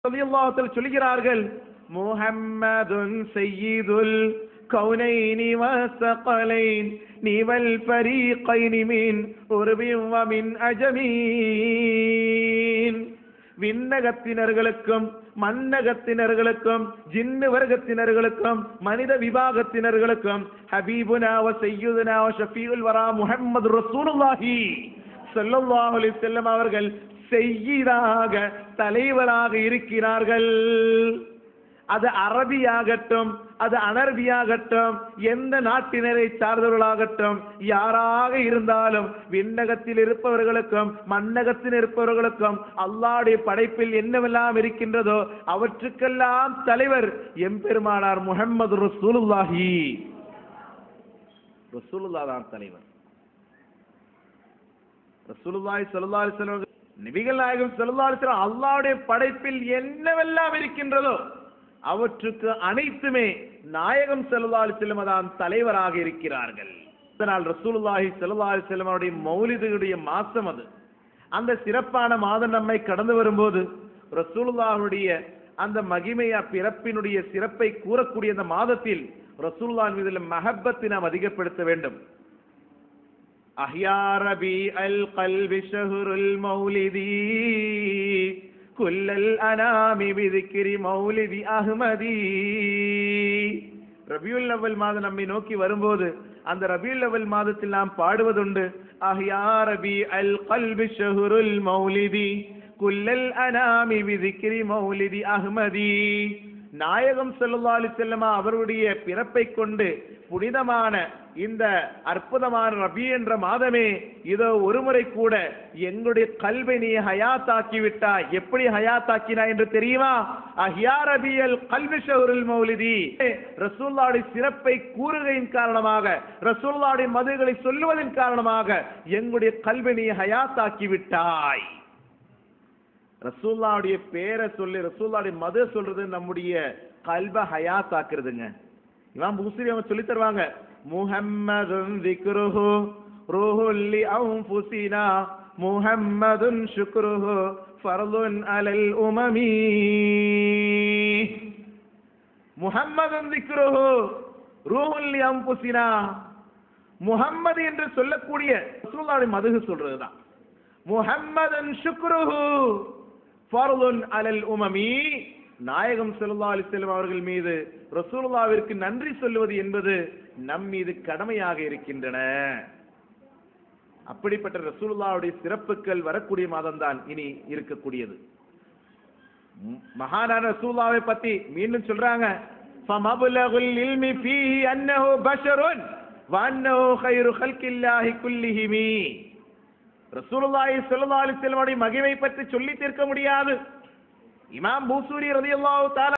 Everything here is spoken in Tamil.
ரலியல்லாஹு சொல்கிறார்கள் முஹம்மதுன் சையீதுல் கௌனைனி வசகலைன் நீவல் ஃபரீகைனி மின் உருபின் வ மின் அஜமீன் விண்ணகத்தினர்களுக்கும் மன்னகத்தினர்களுக்கும் ஜின்னு வர்க்கத்தினர்களுக்கும் மனித விபாகத்தினர்களுக்கும் ஹபீபுனா வ சையுதுனா வ ஷஃபீஉல் வரா முஹம்மது ரசூலுல்லாஹி ஸல்லல்லாஹு அலைஹி வஸல்லம் அவர்கள் செய்யீராக தலைவராக இருக்கிறார்கள் அது அரபியாகட்டும் அது அனர்பியாகட்டும் எந்த நாட்டினரை சார்ந்தவர்களாகட்டும் யாராக இருந்தாலும் விண்ணகத்தில் இருப்பவர்களுக்கும் மன்னகத்தில் இருப்பவர்களுக்கும் அல்லாஹ்வுடைய படைப்பில் என்னவெல்லாம் இருக்கின்றதோ அவற்றுக்கெல்லாம் தலைவர் எம்பெருமானார் முஹம்மது ரசூலுல்லாஹி ரசூலுல்லாஹ் தான் தலைவர் ரசூலுல்லாஹி ஸல்லல்லாஹு அலைஹி வஸல்லம் நபிகள் நாயகம் ஸல்லல்லாஹு அலைஹி வஸல்லம் அல்லாஹ்வுடைய படைப்பில் என்னவெல்லாம் இருக்கின்றதோ அவற்றுக்கு அனைத்துமே நாயகம் ஸல்லல்லாஹு அலைஹி வஸல்லம் தான் தலைவராக இருக்கிறார்கள் இதனால் ரசூலுல்லாஹி ஸல்லல்லாஹு அலைஹி வஸல்லம் அவருடைய மௌலிதுடைய மாசம் அது அந்த சிறப்பான மாதம் நம்மை கடந்து வரும்போது ரசூலுல்லாஹுடைய அந்த மகிமையா பிறப்பினுடைய சிறப்பை கூறக்கூடிய அந்த மாதத்தில் ரசூலுல்லாஹ் மீது மஹப்பத்தை நாம் அதிகப்படுத்த வேண்டும் أحيا ربيع القلب شهر المولد كل الأنام بذكر مولد أحمد ரபியுல் லவல் மாதம் நம்மை நோக்கி வரும்போது அந்த ரபியுல் லவல் மாதத்தில் நாம் பாடுவதுண்டு அஹ்யா ரபி அல் கல்பி ஷஹுருல் மௌலிதி குல்லல் அனாமி விதிக்கிரி மௌலிதி அஹ்மதி நாயகம் ஸல்லல்லாஹு அலைஹி வஸல்லம் அவருடைய பிறப்பை கொண்டு புனிதமான இந்த அற்புதமான ரபி என்ற மாதமே இதோ ஒருமுறை கூட எங்களுடைய கல்வை நீ ஹயாத்தாக்கி விட்டாய் எப்படி ஹயாத்தாக்கினாய் என்று தெரியுமா அஹ்யா ரபியல் கல்வி ஷஹருல் மௌலிதி ரசூல்லாவுடைய சிறப்பை கூறுகையின் காரணமாக ரசூல்லாவுடைய மதுகளை சொல்லுவதன் காரணமாக எங்களுடைய கல்வை நீ ஹயாத்தாக்கி விட்டாய் ரசூல்லாவுடைய பேரை சொல்லி ரசூல்லாவுடைய மத சொல்றது நம்முடைய கல்ப ஹயாத் ஆக்குறதுங்க இமாம் பூசரி அவங்க சொல்லி தருவாங்க முஹம்மதுன் திக்ருஹு ரூஹுல் லி அன்ஃபுசினா முஹம்மதுன் ஷுக்ருஹு ஃபர்துன் அலல் உமமி முஹம்மதுன் திக்ருஹு ரூஹுல் லி அன்ஃபுசினா முஹம்மது என்று சொல்லக்கூடிய ரசூலுல்லாஹ்வுடைய மதுகு சொல்றதுதான் முஹம்மதன் ஷுக்ருஹு ஃபர்துன் அலல் உமமி நாயகம் ஸல்லல்லாஹு அலைஹி வஸல்லம் அவர்கள் மீது ரசூலுல்லாஹ்விற்கு நன்றி சொல்லுவது என்பது நம் மீது கடமையாக இருக்கின்றன அப்படிப்பட்ட ரசூலுல்லாஹ்வுடைய சிறப்புகள் வரக்கூடிய மாதம் தான் இனி இருக்கக்கூடியது ம், மகானான ரசூலுல்லாஹ்வை பத்தி மீண்டும் சொல்றாங்க فَمَبْلَغُ الْعِلْمِ فِيهِ أَنَّهُ بَشَرٌ وَأَنَّهُ خَيْرُ خَلْقِ اللَّهِ كُلِّهِمْ ரசூலுல்லாஹி ஸல்லல்லாஹு அலைஹி வஸல்லம் மகிமை பற்றி சொல்லி தீர்க்க முடியாது இமாம் பூசூரி ரலியல்லாஹு தஆலா